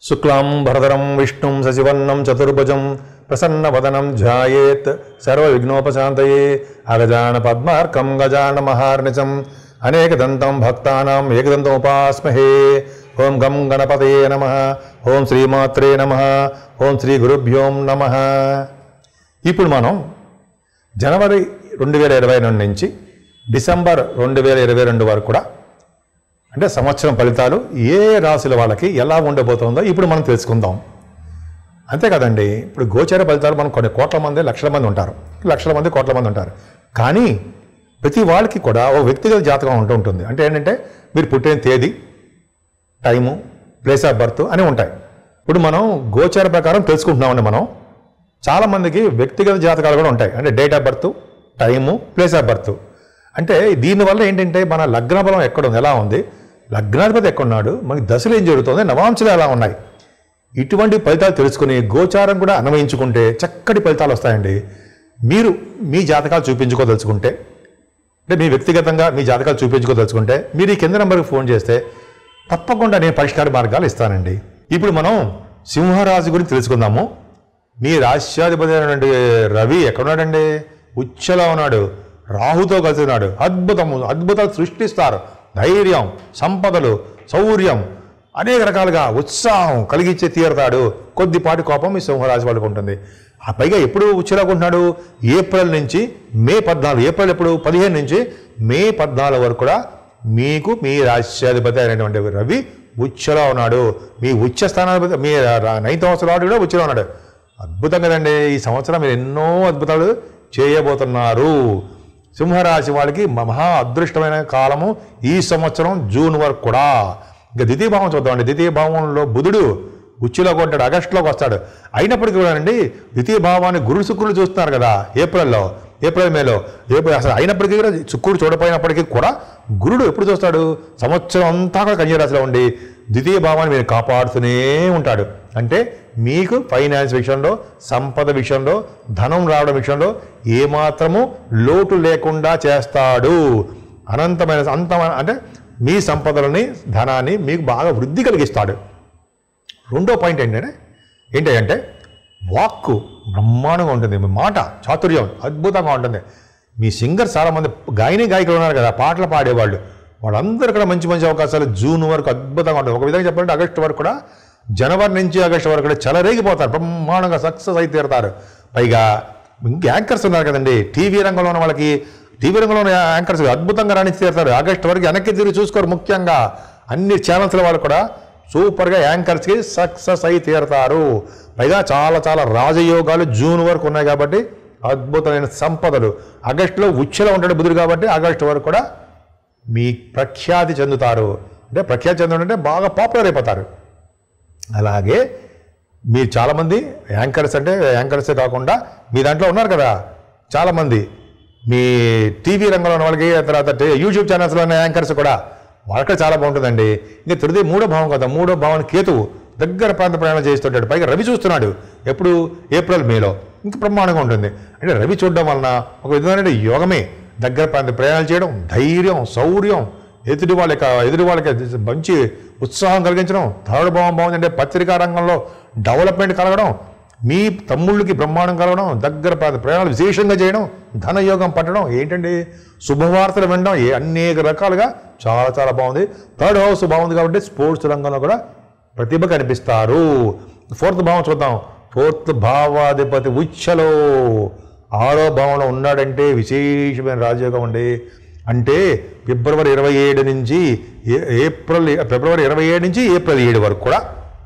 శుక్లాం భరదరం విష్ణుం శశివర్ణం చతుర్భుజం ప్రసన్నవదనం ధ్యాయేత్ సర్వవిఘ్నోపశాంతయే అగజాన పద్మార్కం గజాన మహార్నిచం అనేకదంతం భక్తానాం ఏకదంతం ఉపాస్మహే ఓం గం గణపతయే నమ ఓం శ్రీమాత్రే నమ ఓం శ్రీ గురుభ్యోం నమ ఇప్పుడు మనం జనవరి రెండు వేల ఇరవై రెండు నుంచి డిసెంబర్ రెండు వేల ఇరవై రెండు వరకు కూడా అంటే సంవత్సరం ఫలితాలు ఏ రాశుల వాళ్ళకి ఎలా ఉండబోతుందో ఇప్పుడు మనం తెలుసుకుందాం అంతే కదండి ఇప్పుడు గోచార ఫలితాలు మనం కొన్ని కోట్ల మంది లక్షల మంది ఉంటారు లక్షల మంది కోట్ల మంది ఉంటారు కానీ ప్రతి వాళ్ళకి కూడా ఒక వ్యక్తిగత జాతకం ఉంటూ ఉంటుంది అంటే ఏంటంటే మీరు పుట్టిన తేదీ టైము ప్లేస్ ఆఫ్ బర్త్ అని ఉంటాయి ఇప్పుడు మనం గోచార ప్రకారం తెలుసుకుంటున్నామండి మనం చాలామందికి వ్యక్తిగత జాతకాలు కూడా ఉంటాయి అంటే date of birth time place of birth అంటే దీనివల్ల ఏంటంటే మన లగ్న బలం ఎక్కడ ఉంది ఎలా ఉంది లగ్నాధిపతి ఎక్కడున్నాడు మనకి దశలు ఏం జరుగుతుంది నవాంశాలు ఎలా ఉన్నాయి ఇటువంటి ఫలితాలు తెలుసుకుని గోచారం కూడా అన్వయించుకుంటే చక్కటి ఫలితాలు వస్తాయండి మీరు మీ జాతకాలు చూపించుకోదలుచుకుంటే అంటే మీ వ్యక్తిగతంగా మీ జాతకాలు చూపించుకోదలుచుకుంటే మీరు ఈ కింద నెంబర్కి ఫోన్ చేస్తే తప్పకుండా నేను పరిష్కార మార్గాలు ఇస్తానండి ఇప్పుడు మనం సింహరాశి గురించి తెలుసుకుందాము మీ రాష్ట్రాధిపతి అయినటువంటి రవి ఎక్కడున్నాడండి ఉచ్చలో ఉన్నాడు రాహుతో కలిసి ఉన్నాడు అద్భుతము అద్భుతాలు సృష్టిస్తారు ధైర్యం సంపదలు శౌర్యం అనేక రకాలుగా ఉత్సాహం కలిగించే తీరుతాడు కొద్దిపాటి కోపం ఈ సింహరాశి వాళ్ళకు ఉంటుంది ఆ పైగా ఎప్పుడు ఉచ్చలోకి ఉంటున్నాడు ఏప్రిల్ నుంచి మే పద్నాలుగు ఏప్రిల్ ఎప్పుడు పదిహేను నుంచి మే పద్నాలుగు వరకు కూడా మీకు మీ రాష్ట్రాధిపతి అయినటువంటి రవి ఉచ్చలో ఉన్నాడు మీ ఉచ్చ స్థానాధిపతి మీ నైన్త్ సంవత్సరం వాడు కూడా ఉచ్చలో ఉన్నాడు అద్భుతం కదండి ఈ సంవత్సరం మీరు ఎన్నో అద్భుతాలు చేయబోతున్నారు సింహరాశి వాళ్ళకి మహా అదృష్టమైన కాలము ఈ సంవత్సరం జూన్ వరకు కూడా ఇంకా ద్వితీయ భావం చూద్దామండి ద్వితీయ భావంలో బుధుడు ఉచ్చులోకి ఉంటాడు ఆగస్టులోకి వస్తాడు అయినప్పటికీ కూడా అండి ద్వితీయ భావాన్ని గురు శుక్రులు చూస్తున్నారు కదా ఏప్రిల్లో ఏప్రిల్ మేలో ఏప్రిల్ అసలు అయినప్పటికీ కూడా శుక్రుడు చూడపోయినప్పటికీ కూడా గురుడు ఎప్పుడు చూస్తాడు సంవత్సరం అంతా కూడా కన్యరాశిలో ఉండి ద్వితీయ భావాన్ని మీరు కాపాడుతూనే ఉంటాడు అంటే మీకు ఫైనాన్స్ విషయంలో సంపద విషయంలో ధనం రావడం విషయంలో ఏమాత్రము లోటు లేకుండా చేస్తాడు అనంతమైన అంతమైన అంటే మీ సంపదలని ధనాన్ని మీకు బాగా వృద్ధి కలిగిస్తాడు రెండో పాయింట్ ఏంటంటే ఏంటంటే వాక్కు బ్రహ్మాండంగా ఉంటుంది మీ మాట చాతుర్యం అద్భుతంగా ఉంటుంది మీ సింగర్ చాలామంది గాయని గాయకులు ఉన్నారు కదా పాటలు పాడేవాళ్ళు వాళ్ళందరూ కూడా మంచి మంచి అవకాశాలు జూన్ వరకు అద్భుతంగా ఉంటుంది ఒక విధంగా చెప్పాలంటే ఆగస్టు వరకు కూడా జనవరి నుంచి ఆగస్టు వరకు కూడా చెలరేగిపోతారు బ్రహ్మాండంగా సక్సెస్ అయితే తీరుతారు పైగా ఇంక యాంకర్స్ ఉన్నారు కదండి టీవీ రంగంలో ఉన్న వాళ్ళకి టీవీ రంగంలో ఉన్న యాంకర్స్ అద్భుతంగా రాణించి తీరుతారు ఆగస్టు వరకు వెనక్కి తిరిగి చూసుకోరు ముఖ్యంగా అన్ని ఛానల్స్ల వాళ్ళు కూడా సూపర్గా యాంకర్స్కి సక్సెస్ అయి తీరుతారు పైగా చాలా చాలా రాజయోగాలు జూన్ వరకు ఉన్నాయి కాబట్టి అద్భుతమైన సంపదలు ఆగస్టులో ఉచ్చలో ఉంటాడు బుధుడు కాబట్టి ఆగస్టు వరకు కూడా మీ ప్రఖ్యాతి చెందుతారు అంటే ప్రఖ్యాతి చెందడం అంటే బాగా పాపులర్ అయిపోతారు అలాగే మీరు చాలామంది యాంకర్స్ అంటే యాంకర్సే కాకుండా మీ దాంట్లో ఉన్నారు కదా చాలామంది మీ టీవీ రంగంలో ఉన్న వాళ్ళకి ఆ తర్వాత టే- యూట్యూబ్ ఛానల్స్లో ఉన్న యాంకర్స్ కూడా వాళ్ళకి చాలా బాగుంటుందండి ఇంకా తృతీయ మూడో భావం కదా మూడో భావం కేతువు దగ్గర ప్రాంత ప్రయాణం చేస్తుంటాడు పైగా రవి చూస్తున్నాడు ఎప్పుడు ఏప్రిల్ మేలో ఇంకా బ్రహ్మాండంగా ఉంటుంది అంటే రవి చూడడం వలన ఒక విధమైన యోగమే దగ్గర ప్రాంత ప్రయాణాలు చేయడం ధైర్యం శౌర్యం ఎదుటి వాళ్ళకి ఎదుటి వాళ్ళకి మంచి ఉత్సాహం కలిగించడం థర్డ్ భావం బాగుందంటే పత్రికా రంగంలో డెవలప్మెంట్ కలగడం మీ తమ్ముళ్ళకి బ్రహ్మాండం కలగడం దగ్గర ప్రాంత ప్రయాణాలు విశేషంగా చేయడం ధనయోగం పట్టడం ఏంటండి శుభవార్తలు వినడం ఏ అనేక రకాలుగా చాలా చాలా బాగుంది థర్డ్ హౌస్ బాగుంది కాబట్టి స్పోర్ట్స్ రంగంలో కూడా ప్రతిభ కనిపిస్తారు ఫోర్త్ భావం చూద్దాం ఫోర్త్ భావాధిపతి ఉచ్చలో ఆరో భావంలో ఉన్నాడంటే విశేషమైన రాజయోగం అండి అంటే ఫిబ్రవరి ఇరవై ఏడు నుంచి ఏ- ఏప్రిల్ ఫిబ్రవరి ఇరవై ఏడు నుంచి ఏప్రిల్ ఏడు వరకు కూడా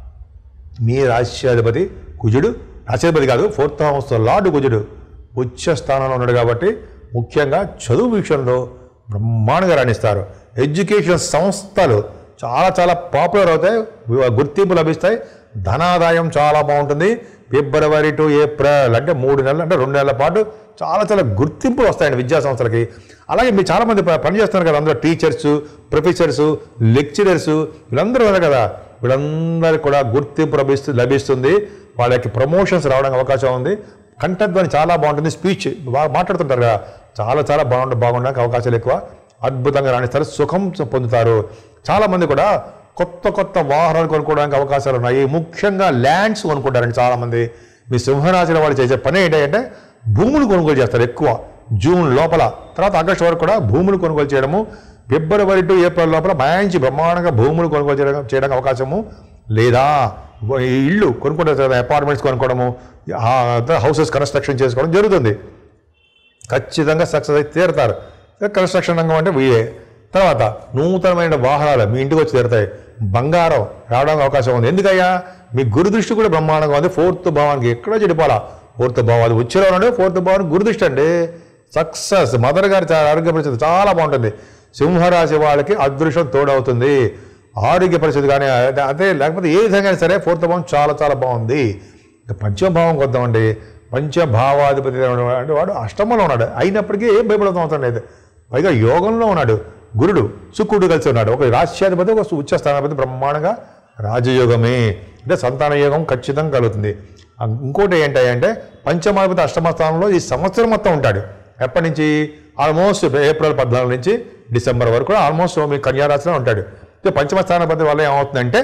మీ రాష్ట్రాధిపతి కుజుడు రాష్ట్రాధిపతి కాదు ఫోర్త్ హౌస్ లార్డ్ కుజుడు ఉచ్చ స్థానంలో ఉన్నాడు కాబట్టి ముఖ్యంగా చదువు విషయంలో బ్రహ్మాండంగా రాణిస్తారు ఎడ్యుకేషన్ సంస్థలు చాలా చాలా పాపులర్ అవుతాయి వి- గుర్తింపు లభిస్తాయి ధనాదాయం చాలా బాగుంటుంది ఫిబ్రవరి టు ఏప్రిల్ అంటే మూడు నెలలు అంటే రెండు నెలల పాటు చాలా చాలా గుర్తింపులు వస్తాయండి విద్యా సంస్థలకి అలాగే మీరు చాలామంది ప- పనిచేస్తున్నారు కదా అందరూ టీచర్స్ ప్రొఫెసర్స్ లెక్చరర్స్ వీళ్ళందరూ ఉన్నారు కదా వీళ్ళందరికీ కూడా గుర్తింపు లభిస్తు లభిస్తుంది వాళ్ళకి ప్రమోషన్స్ రావడానికి అవకాశం ఉంది కంఠధ్వని చాలా బాగుంటుంది స్పీచ్ బాగా మాట్లాడుతుంటారు కదా చాలా చాలా బాగుండ బాగుండడానికి అవకాశాలు ఎక్కువ అద్భుతంగా రాణిస్తారు సుఖం పొందుతారు చాలామంది కూడా కొత్త కొత్త వాహనాలు కొనుక్కోవడానికి అవకాశాలు ఉన్నాయి ముఖ్యంగా ల్యాండ్స్ కొనుక్కుంటారండి చాలామంది మీ సింహరాశిలో వాళ్ళు చేసే పని ఏంటంటే భూములు కొనుగోలు చేస్తారు ఎక్కువ జూన్ లోపల తర్వాత ఆగస్టు వరకు కూడా భూములు కొనుగోలు చేయడము ఫిబ్రవరి టు ఏప్రిల్ లోపల మంచి బ్రహ్మాండంగా భూములు కొనుగోలు చేయడం చేయడానికి అవకాశము లేదా ఈ ఇల్లు కొనుక్కుంటారు కదా అపార్ట్మెంట్స్ కొనుక్కోవడము హౌసెస్ కన్స్ట్రక్షన్ చేసుకోవడం జరుగుతుంది ఖచ్చితంగా సక్సెస్ అయితే తీరుతారు కన్స్ట్రక్షన్ రంగం అంటే వీయే తర్వాత నూతనమైన వాహనాలు మీ ఇంటికి వచ్చి తీరుతాయి బంగారం రావడానికి అవకాశం ఉంది ఎందుకయ్యా మీ గురుదృష్టి కూడా బ్రహ్మాండంగా ఉంది ఫోర్త్ భావానికి ఎక్కడో చెడిపోవాలా ఫోర్త్ భావం అది వచ్చేలో ఉన్నాడు ఫోర్త్ భావానికి గురుదృష్టి అండి సక్సెస్ మదర్ గారి చాలా ఆరోగ్య పరిస్థితి చాలా బాగుంటుంది సింహరాశి వాళ్ళకి అదృష్టం తోడవుతుంది ఆరోగ్య పరిస్థితి కానీ అదే- అదే లేకపోతే ఏ విధంగా అయినా సరే ఫోర్త్ భావం చాలా చాలా బాగుంది ఇక పంచమభావం కొద్దామండి పంచభావాధిపతి అంటే వాడు అష్టమంలో ఉన్నాడు అయినప్పటికీ ఏం భయపడతాం అవసరం లేదు పైగా యోగంలో ఉన్నాడు గురుడు శుక్రుడు కలిసి ఉన్నాడు ఒక రాశ్యాధిపతి ఒక ఉచ్చ స్థానాధిపతి బ్రహ్మాండంగా రాజయోగమే అంటే సంతాన యోగం ఖచ్చితంగా కలుగుతుంది ఆ, ఇంకోటి ఏంటంటే పంచమాధిపతి అష్టమ స్థానంలో ఈ సంవత్సరం మొత్తం ఉంటాడు ఎప్పటి నుంచి ఆల్మోస్ట్ ఏప్రిల్ పద్నాలుగు నుంచి డిసెంబర్ వరకు కూడా ఆల్మోస్ట్ మీ కన్యారాశిలో ఉంటాడు ఇక పంచమ స్థానాధిపతి వల్ల ఏమవుతుందంటే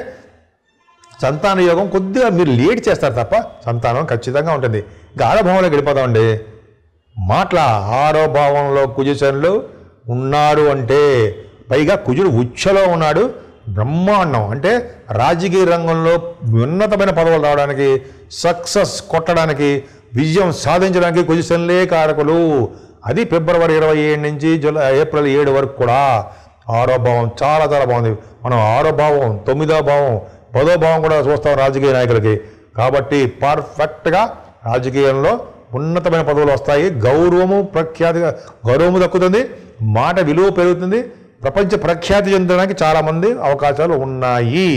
సంతాన యోగం కొద్దిగా మీరు లేట్ చేస్తారు తప్ప సంతానం ఖచ్చితంగా ఉంటుంది ఇంకా ఆరో భావంలోకి వెళ్ళిపోతామండి మాటల ఆరో భావంలో కుజశనులు ఉన్నాడు అంటే పైగా కుజుడు ఉచ్చలో ఉన్నాడు బ్రహ్మాండం అంటే రాజకీయ రంగంలో ఉన్నతమైన పదవులు రావడానికి సక్సెస్ కొట్టడానికి విజయం సాధించడానికి కుజశనులే కారకులు అది ఫిబ్రవరి ఇరవై ఏడు నుంచి జూలై ఏప్రిల్ ఏడు వరకు కూడా ఆరో భావం చాలా చాలా బాగుంది మనం ఆరో భావం తొమ్మిదో భావం పదో భావం కూడా చూస్తాం రాజకీయ నాయకులకి కాబట్టి పర్ఫెక్ట్గా రాజకీయంలో ఉన్నతమైన పదవులు వస్తాయి గౌరవము ప్రఖ్యాతిగా గౌరవము దక్కుతుంది మాట విలువ పెరుగుతుంది ప్రపంచ ప్రఖ్యాతి చెందడానికి చాలామంది అవకాశాలు ఉన్నాయి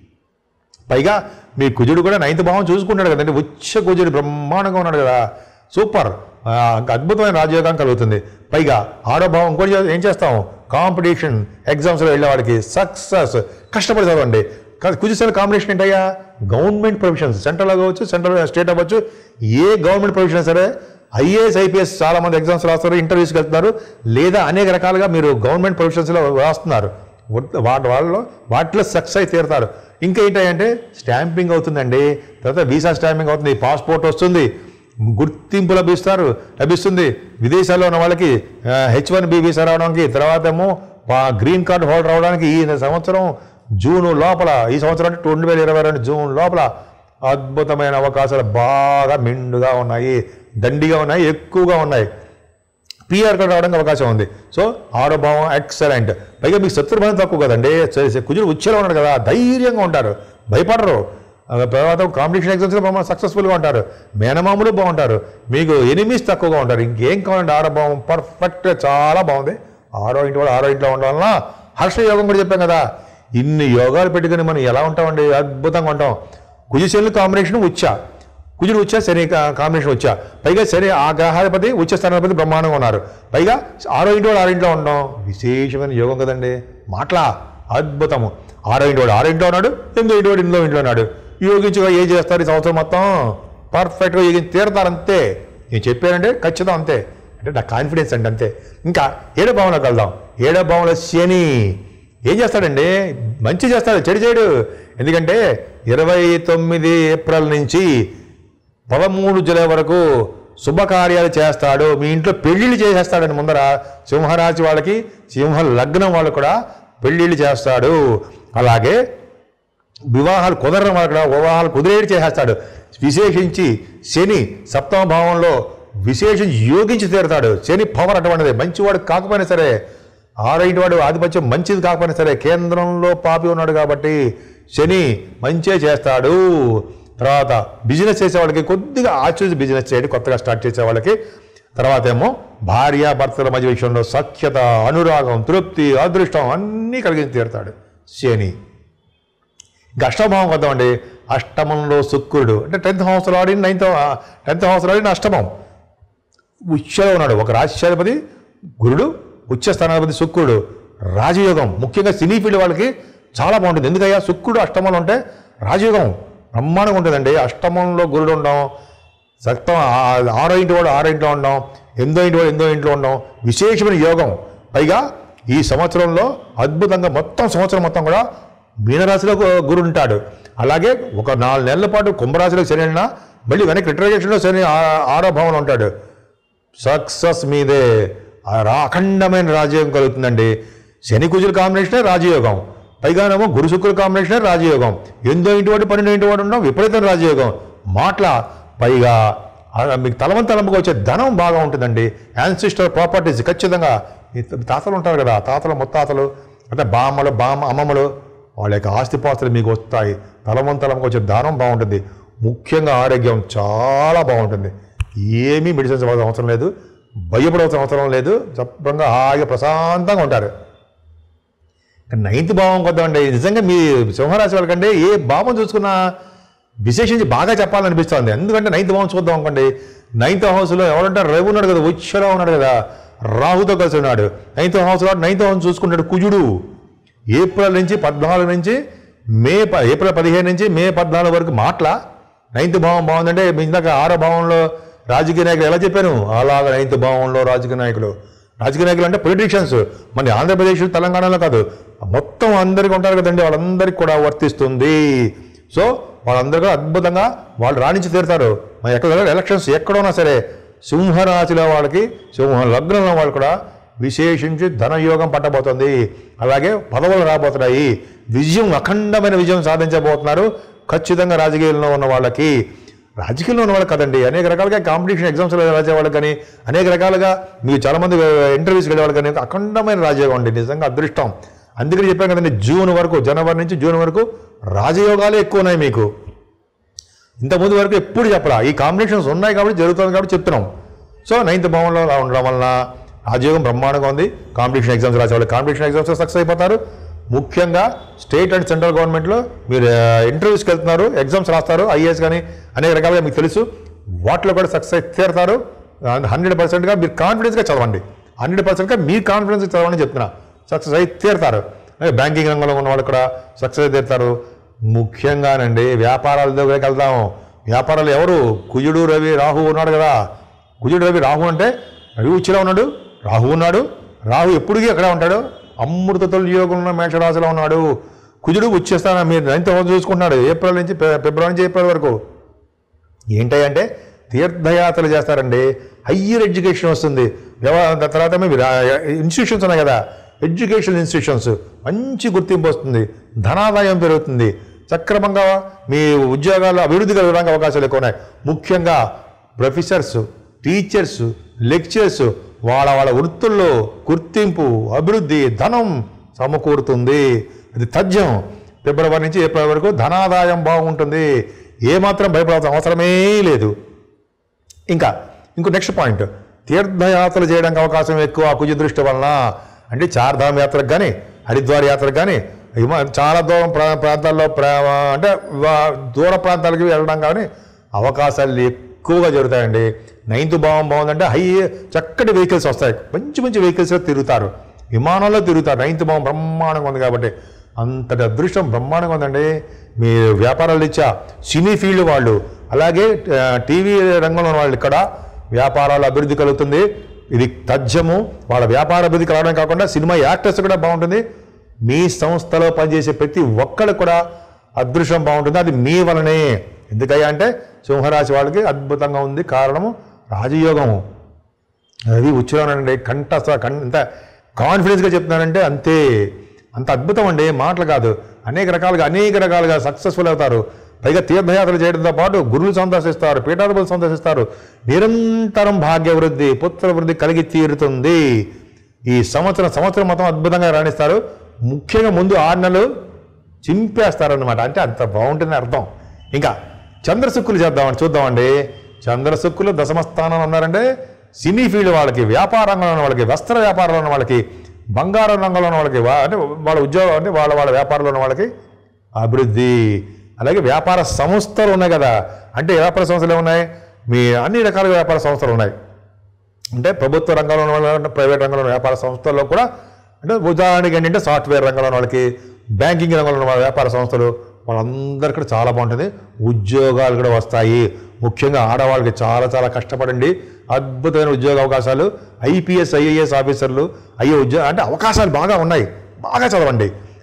పైగా మీ కుజుడు కూడా నైన్త్ భావం చూసుకుంటాడు కదండి ఉచ్చ కుజుడు బ్రహ్మాండంగా ఉన్నాడు కదా సూపర్ ఆ, అద్భుతమైన రాజయోగం కలుగుతుంది పైగా ఆరో భావం ఇంకోటి చే- ఏం చేస్తాం కాంపిటీషన్ ఎగ్జామ్స్లో వెళ్ళే వాడికి సక్సెస్ కష్టపడి చదవండి కుజిసెల్ కాంబినేషన్ ఏంటయ్యా గవర్నమెంట్ ప్రొఫెషన్స్ సెంట్రల్ అవ్వచ్చు సెంట్రల్ స్టేట్ అవ్వచ్చు ఏ గవర్నమెంట్ ప్రొఫెషన్ సరే ఐఏఎస్ ఐపీఎస్ చాలా మంది ఎగ్జామ్స్ రాస్తారు ఇంటర్వ్యూస్కి వెళ్తున్నారు లేదా అనేక రకాలుగా మీరు గవర్నమెంట్ ప్రొఫెషన్స్లో రాస్తున్నారు వద్ద- వాటి వాళ్ళలో వాటిలో సక్సెస్ అయి తీరుతారు ఇంకా ఏంటంటే స్టాంపింగ్ అవుతుందండి తర్వాత వీసా స్టాంపింగ్ అవుతుంది పాస్పోర్ట్ వస్తుంది గుర్తింపు లభిస్తారు లభిస్తుంది విదేశాల్లో ఉన్న వాళ్ళకి హెచ్ వన్ బి వీసా రావడానికి తర్వాత ఏమో గ్రీన్ కార్డు హోల్డర్ రావడానికి ఈ సంవత్సరం జూన్ లోపల ఈ సంవత్సరం అంటే రెండు వేల ఇరవై రెండు జూన్ లోపల అద్భుతమైన అవకాశాలు బాగా మెండుగా ఉన్నాయి దండిగా ఉన్నాయి ఎక్కువగా ఉన్నాయి పిఆర్ కార్డు రావడానికి అవకాశం ఉంది సో ఆరో భావం ఎక్సలెంట్ పైగా మీకు శత్రుభావం తక్కువ కదండి స- కుజుడు ఉచ్చేలో ఉన్నాడు కదా ధైర్యంగా ఉంటారు భయపడరు ఆ తర్వాత కాంపిటీషన్ ఎగ్జామ్స్లో సక్సెస్ఫుల్గా ఉంటారు మేనమాములు బాగుంటారు మీకు ఎనిమిస్ తక్కువగా ఉంటారు ఇంకేం కావాలండి ఆరో భావం పర్ఫెక్ట్గా చాలా బాగుంది ఆరో ఇంటి వాళ్ళు ఆరో ఇంట్లో ఉండడం వలన హర్ష యోగం కూడా చెప్పాం కదా ఇన్ని యోగాలు పెట్టుకుని మనం ఎలా ఉంటామండి అద్భుతంగా ఉంటాం కుజశైలి కాంబినేషన్ ఉచ్చ కుజుడు వచ్చా శని కా- కాంబినేషన్ వచ్చా పైగా శని ఆ గ్రహాధిపతి ఉచ్చ స్థానాధిపతి బ్రహ్మాండంగా ఉన్నారు పైగా ఆరో ఇంటి వాడు ఆరో ఇంట్లో ఉండడం విశేషమైన యోగం కదండి మాటలా అద్భుతము ఆరో ఇంటి వాడు ఆరో ఇంట్లో ఉన్నాడు ఎనిమిదో ఇంటి వాడు ఎనిమిదో ఇంట్లో ఉన్నాడు యోగించుగా ఏం చేస్తారు ఈ సంవత్సరం మొత్తం పర్ఫెక్ట్గా యోగించి తీరతారు అంతే నేను చెప్పానంటే ఖచ్చితం అంతే అంటే నా కాన్ఫిడెన్స్ అండి అంతే ఇంకా ఏడో భావంలోకి వెళ్దాం ఏడో భావంలో శని ఏం చేస్తాడండి మంచి చేస్తాడు చెడు చేయడు ఎందుకంటే ఇరవై తొమ్మిది ఏప్రిల్ నుంచి పదమూడు జూలై వరకు శుభకార్యాలు చేస్తాడు మీ ఇంట్లో పెళ్లిళ్ళు చేసేస్తాడని ముందర సింహరాశి వాళ్ళకి సింహ లగ్నం వాళ్ళు కూడా పెళ్లిళ్ళు చేస్తాడు అలాగే వివాహాలు కుదరడం వాళ్ళు కూడా వివాహాలు కుదిరేటి చేసేస్తాడు విశేషించి శని సప్తమ భావంలో విశేషం యోగించి తీరుతాడు శని పవర్ అటువంటిది మంచివాడు కాకపోయినా సరే ఆరైటి వాడు ఆధిపత్యం మంచిది కాకపోయినా సరే కేంద్రంలో పాపి ఉన్నాడు కాబట్టి శని మంచే చేస్తాడు తర్వాత బిజినెస్ చేసే వాళ్ళకి కొద్దిగా ఆచూసి బిజినెస్ చేయండి కొత్తగా స్టార్ట్ చేసే వాళ్ళకి తర్వాత ఏమో భార్య భర్తల మధ్య విషయంలో సఖ్యత అనురాగం తృప్తి అదృష్టం అన్నీ కలిగించి తీరుతాడు శని ఇంకా అష్టమభావం వద్దామండి అష్టమంలో శుక్రుడు అంటే టెన్త్ హౌస్లో ఆడి నైన్త్ టెన్త్ హౌస్లో ఆడిన అష్టమం ఉచ్చలో ఉన్నాడు ఒక రాజ్యాధిపతి గురుడు ఉచ్చ స్థానాధిపతి శుక్రుడు రాజయోగం ముఖ్యంగా సినీ ఫీల్డ్ వాళ్ళకి చాలా బాగుంటుంది ఎందుకయ్యా శుక్రుడు అష్టమంలో ఉంటే రాజయోగం బ్రహ్మాండంగా ఉంటుందండి అష్టమంలో గురుడు ఉండడం సప్తం ఆ- ఆరో ఇంటి వాడు ఆరో ఇంట్లో ఉండడం ఎనిమిదో ఇంటి వాడు ఎనిమిదో ఇంట్లో ఉండడం విశేషమైన యోగం పైగా ఈ సంవత్సరంలో అద్భుతంగా మొత్తం సంవత్సరం మొత్తం కూడా మీనరాశిలో ఒక గురు ఉంటాడు అలాగే ఒక నాలుగు నెలల పాటు కుంభరాశిలో శని అయినా మళ్ళీ వెనక్కి రిట్రగేషన్లో శని ఆ- ఆరో భావంలో ఉంటాడు సక్సెస్ మీదే ఆ రా- అఖండమైన రాజయోగం కలుగుతుందండి శని కుజుల కాంబినేషనే రాజయోగం పైగానేమో గురు శుక్రుల కాంబినేషనే రాజయోగం ఎందో ఇంటి వాడు పన్నెండు ఇంటి వాడు ఉండడం విపరీతం రాజయోగం మాటల పైగా ఆ మీకు తలవంత తలంపుగా వచ్చే ధనం బాగా ఉంటుందండి యాన్సిస్టర్ ప్రాపర్టీస్ ఖచ్చితంగా ఈ తాతలు ఉంటారు కదా తాతలు ముత్తాతలు అంటే బామ్మలు బామ్మ అమ్మమ్మలు వాళ్ళ యొక్క ఆస్తిపాస్తులు మీకు వస్తాయి తలవంతలంగా వచ్చే ధనం బాగుంటుంది ముఖ్యంగా ఆరోగ్యం చాలా బాగుంటుంది ఏమీ మెడిసిన్స్ అవ్వాల్సిన అవసరం లేదు భయపడవలసిన అవసరం లేదు శుభ్రంగా హాయిగా ప్రశాంతంగా ఉంటారు నైన్త్ భావం కొద్దామండి నిజంగా మీ సింహరాశి వాళ్ళకంటే ఏ భావం చూసుకున్నా విశేషించి బాగా చెప్పాలనిపిస్తుంది ఎందుకంటే నైన్త్ భావం చూద్దాం అనుకోండి నైన్త్ హౌస్లో ఎవరంటే రవి ఉన్నాడు కదా ఉచ్చలో ఉన్నాడు కదా రాహుతో కలిసి ఉన్నాడు నైన్త్ హౌస్లో నైన్త్ హౌస్ చూసుకుంటాడు కుజుడు ఏప్రిల్ నుంచి పద్నాలుగు నుంచి మే ప- ఏప్రిల్ పదిహేను నుంచి మే పద్నాలుగు వరకు మాటల నైన్త్ భావం బాగుందంటే మీ ఇందాక ఆరో భావంలో రాజకీయ నాయకులు ఎలా చెప్పాను అలాగ నైన్త్ భావంలో రాజకీయ నాయకులు రాజకీయ నాయకులు అంటే పొలిటీషియన్స్ మన ఆంధ్రప్రదేశ్ తెలంగాణలో కాదు మొత్తం అందరికీ ఉంటారు కదండి వాళ్ళందరికీ కూడా వర్తిస్తుంది సో వాళ్ళందరూ కూడా అద్భుతంగా వాళ్ళు రాణించి తీరుతారు మరి ఎక్కడ ఎలక్షన్స్ ఎక్కడున్నా సరే సింహరాశిలో వాళ్ళకి సింహ లగ్నంలో వాళ్ళు కూడా విశేషించి ధనయోగం పట్టబోతుంది అలాగే పదవులు రాబోతున్నాయి విజయం అఖండమైన విజయం సాధించబోతున్నారు ఖచ్చితంగా రాజకీయాల్లో ఉన్న వాళ్ళకి రాజకీయాల్లో ఉన్న వాళ్ళు కదండి అనేక రకాలుగా కాంపిటీషన్ ఎగ్జామ్స్ రాసే వాళ్ళకి కానీ అనేక రకాలుగా మీకు చాలామంది ఇంటర్వ్యూస్కి వెళ్ళే వాళ్ళు కానీ అఖండమైన రాజయోగం అండి నిజంగా అదృష్టం అందుకని చెప్పాను కదండి జూన్ వరకు జనవరి నుంచి జూన్ వరకు రాజయోగాలే ఎక్కువ ఉన్నాయి మీకు ఇంతకుముందు వరకు ఎప్పుడు చెప్పరా ఈ కాంబినేషన్స్ ఉన్నాయి కాబట్టి జరుగుతుంది కాబట్టి చెప్తున్నాం సో నైన్త్ భావంలో అలా ఉండడం వలన రాజయోగం బ్రహ్మాండంగా ఉంది కాంపిటీషన్ ఎగ్జామ్స్ రాసేవాళ్ళు కాంపిటీషన్ ఎగ్జామ్స్ సక్సెస్ అయిపోతారు ముఖ్యంగా స్టేట్ అండ్ సెంట్రల్ గవర్నమెంట్లో మీరు ఇంటర్వ్యూస్కి వెళ్తున్నారు ఎగ్జామ్స్ రాస్తారు ఐఏఎస్ కానీ అనేక రకాలుగా మీకు తెలుసు వాటిలో కూడా సక్సెస్ అయి తీరుతారు హండ్రెడ్ పర్సెంట్గా మీరు కాన్ఫిడెన్స్గా చదవండి హండ్రెడ్ పర్సెంట్గా మీరు కాన్ఫిడెన్స్ చదవని చెప్తున్నా సక్సెస్ అయి తీరుతారు అలాగే బ్యాంకింగ్ రంగంలో ఉన్న వాళ్ళు కూడా సక్సెస్ అయి తీరుతారు ముఖ్యంగానండి వ్యాపారాల దగ్గరికి వెళ్దాం వ్యాపారాలు ఎవరు కుజుడు రవి రాహు ఉన్నాడు కదా కుజుడు రవి రాహు అంటే రవి ఉచ్చిలో ఉన్నాడు రాహు ఉన్నాడు రాహు ఎప్పుడుకి అక్కడ ఉంటాడు అమృత యోగం ఉన్న మేషరాశిలో ఉన్నాడు కుజుడు వచ్చేస్తాను మీరు నైన్త్ హౌస్ చూసుకుంటున్నాడు ఏప్రిల్ నుంచి ఫె- ఫిబ్రవరి నుంచి ఏప్రిల్ వరకు ఏంటంటే తీర్థయాత్రలు చేస్తారండి హయ్యర్ ఎడ్యుకేషన్ వస్తుంది వ్యవ- దాని తర్వాత మీ ఇన్స్టిట్యూషన్స్ ఉన్నాయి కదా ఎడ్యుకేషన్ ఇన్స్టిట్యూషన్స్ మంచి గుర్తింపు వస్తుంది ధనాదాయం పెరుగుతుంది సక్రమంగా మీ ఉద్యోగాలు అభివృద్ధి కలగడానికి అవకాశాలు ఎక్కువ ఉన్నాయి ముఖ్యంగా ప్రొఫెసర్స్ టీచర్స్ లెక్చర్స్ వాళ్ళ వాళ్ళ వృత్తుల్లో గుర్తింపు అభివృద్ధి ధనం సమకూరుతుంది అది తథ్యం ఫిబ్రవరి నుంచి ఏప్రిల్ వరకు ధనాదాయం బాగుంటుంది ఏమాత్రం భయపడాల్సిన అవసరమే లేదు ఇంకా ఇంకో నెక్స్ట్ పాయింట్ తీర్థయాత్రలు చేయడానికి అవకాశం ఎక్కువ ఆ కుజ దృష్టి వలన అంటే చార్ధామ్ యాత్రకు కానీ హరిద్వార్ యాత్రకు కానీ హిమ చాలా దూరం ప్రా ప్రాంతాల్లో ప్రా అంటే వా- దూర ప్రాంతాలకి వెళ్ళడం కానీ అవకాశాలు ఎక్కువగా జరుగుతాయండి నైన్త్ భావం బాగుందంటే హై చక్కటి వెహికల్స్ వస్తాయి మంచి మంచి వెహికల్స్లో తిరుగుతారు విమానంలో తిరుగుతారు నైన్త్ భావం బ్రహ్మాండంగా ఉంది కాబట్టి అంతటి అదృష్టం బ్రహ్మాండంగా ఉందండి మీ వ్యాపారాలు ఇచ్చా సినీ ఫీల్డ్ వాళ్ళు అలాగే ఆ, టీవీ రంగంలో ఉన్న వాళ్ళు ఇక్కడ వ్యాపారాలు అభివృద్ధి కలుగుతుంది ఇది తథ్యము వాళ్ళ వ్యాపార అభివృద్ధి కలగడం కాకుండా సినిమా యాక్టర్స్ కూడా బాగుంటుంది మీ సంస్థలో పనిచేసే ప్రతి ఒక్కరికి కూడా అదృష్టం బాగుంటుంది అది మీ వలనే ఎందుకయ్యా అంటే సింహరాశి వాళ్ళకి అద్భుతంగా ఉంది కారణము రాజయోగము అది ఉచ్చారణండి కంఠస్థ కం ఎంత కాన్ఫిడెన్స్గా చెప్తున్నానంటే అంతే అంత అద్భుతం అండి మాటలు కాదు అనేక రకాలుగా అనేక రకాలుగా సక్సెస్ఫుల్ అవుతారు పైగా తీర్థయాత్రలు చేయడంతో పాటు గురువులు సందర్శిస్తారు పీఠాధిపతులు సందర్శిస్తారు నిరంతరం భాగ్యవృద్ధి పుత్రవృద్ధి కలిగి తీరుతుంది ఈ సంవత్సరం సంవత్సరం మొత్తం అద్భుతంగా రాణిస్తారు ముఖ్యంగా ముందు ఆరు నెలలు చింపేస్తారనమాట అంటే అంత బాగుంటుంది అర్థం ఇంకా చంద్రశుక్కులు చేద్దామని చూద్దామండి చంద్రశుక్కులు దశమ స్థానంలో ఉన్నారంటే సినీ ఫీల్డ్ వాళ్ళకి వ్యాపార రంగంలో ఉన్న వాళ్ళకి వస్త్ర వ్యాపారంలో ఉన్న వాళ్ళకి బంగారం రంగంలో ఉన్న వాళ్ళకి వా- అంటే వాళ్ళ ఉద్యోగం అంటే వాళ్ళ వాళ్ళ వ్యాపారంలో ఉన్న వాళ్ళకి అభివృద్ధి అలాగే వ్యాపార సంస్థలు ఉన్నాయి కదా అంటే వ్యాపార సంస్థలు ఏమున్నాయి మీ అన్ని రకాల వ్యాపార సంస్థలు ఉన్నాయి అంటే ప్రభుత్వ రంగంలో ఉన్న వాళ్ళ ప్రైవేట్ రంగంలో ఉన్న వ్యాపార సంస్థల్లో కూడా అంటే ఉదాహరణకి ఏంటంటే సాఫ్ట్వేర్ రంగంలో ఉన్న వాళ్ళకి బ్యాంకింగ్ రంగంలో ఉన్న వాళ్ళ వ్యాపార సంస్థలు వాళ్ళందరికీ కూడా చాలా బాగుంటుంది ఉద్యోగాలు కూడా వస్తాయి ముఖ్యంగా ఆడవాళ్ళకి చాలా చాలా కష్టపడండి అద్భుతమైన ఉద్యోగ అవకాశాలు ఐపీఎస్ ఐఏఎస్ ఆఫీసర్లు అయ్యే ఉద్యోగ అంటే అవకాశాలు బాగా ఉన్నాయి బాగా చదవండి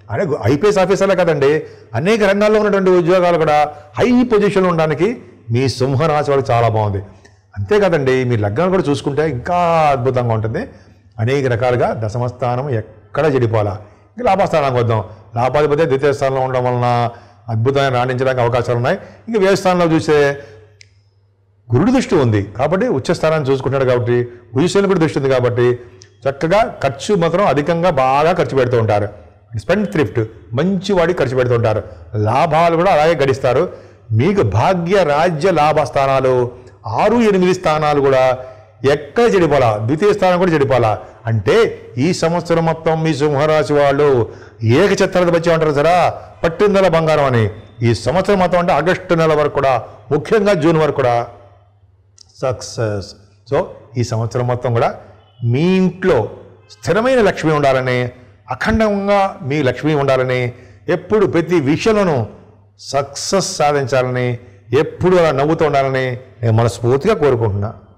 అనే ఐపీఎస్ ఆఫీసర్లే కదండి అనేక రంగాల్లో ఉన్నటువంటి ఉద్యోగాలు కూడా హై పొజిషన్లో ఉండడానికి మీ సింహరాశి వాళ్ళకి చాలా బాగుంది అంతే కదండి మీ లగ్నం కూడా చూసుకుంటే ఇంకా అద్భుతంగా ఉంటుంది అనేక రకాలుగా దశమస్థానం ఎక్కడ చెడిపోవాలా ఇంకా లాభస్థానానికి వద్దాం లాభాధిపతి ద్వితీయ స్థానంలో ఉండడం వలన అద్భుతంగా రాణించడానికి అవకాశాలు ఉన్నాయి ఇంకా వ్యయ స్థానంలో చూసే గురుడి దృష్టి ఉంది కాబట్టి ఉచ్చ స్థానాన్ని చూసుకుంటాడు కాబట్టి భుజశని కూడా దృష్టి ఉంది కాబట్టి చక్కగా ఖర్చు మాత్రం అధికంగా బాగా ఖర్చు పెడుతూ ఉంటారు స్పెండ్ థ్రిఫ్ట్ మంచి వాడి ఖర్చు పెడుతూ ఉంటారు లాభాలు కూడా అలాగే గడిస్తారు మీకు భాగ్య రాజ్య లాభ స్థానాలు ఆరు ఎనిమిది స్థానాలు కూడా ఎక్కడ చెడిపోలా ద్వితీయ స్థానం కూడా చెడిపోలా అంటే ఈ సంవత్సరం మొత్తం మీ సింహరాశి వాళ్ళు ఏకచిత్రత వచ్చి ఉంటారు సరా పట్టిందల బంగారం అని ఈ సంవత్సరం మొత్తం అంటే ఆగస్టు నెల వరకు కూడా ముఖ్యంగా జూన్ వరకు కూడా సక్సెస్ సో ఈ సంవత్సరం మొత్తం కూడా మీ ఇంట్లో స్థిరమైన లక్ష్మి ఉండాలని అఖండంగా మీ లక్ష్మి ఉండాలని ఎప్పుడు ప్రతి విషయంలోనూ సక్సెస్ సాధించాలని ఎప్పుడు అలా నవ్వుతూ ఉండాలని నేను మనస్ఫూర్తిగా కోరుకుంటున్నా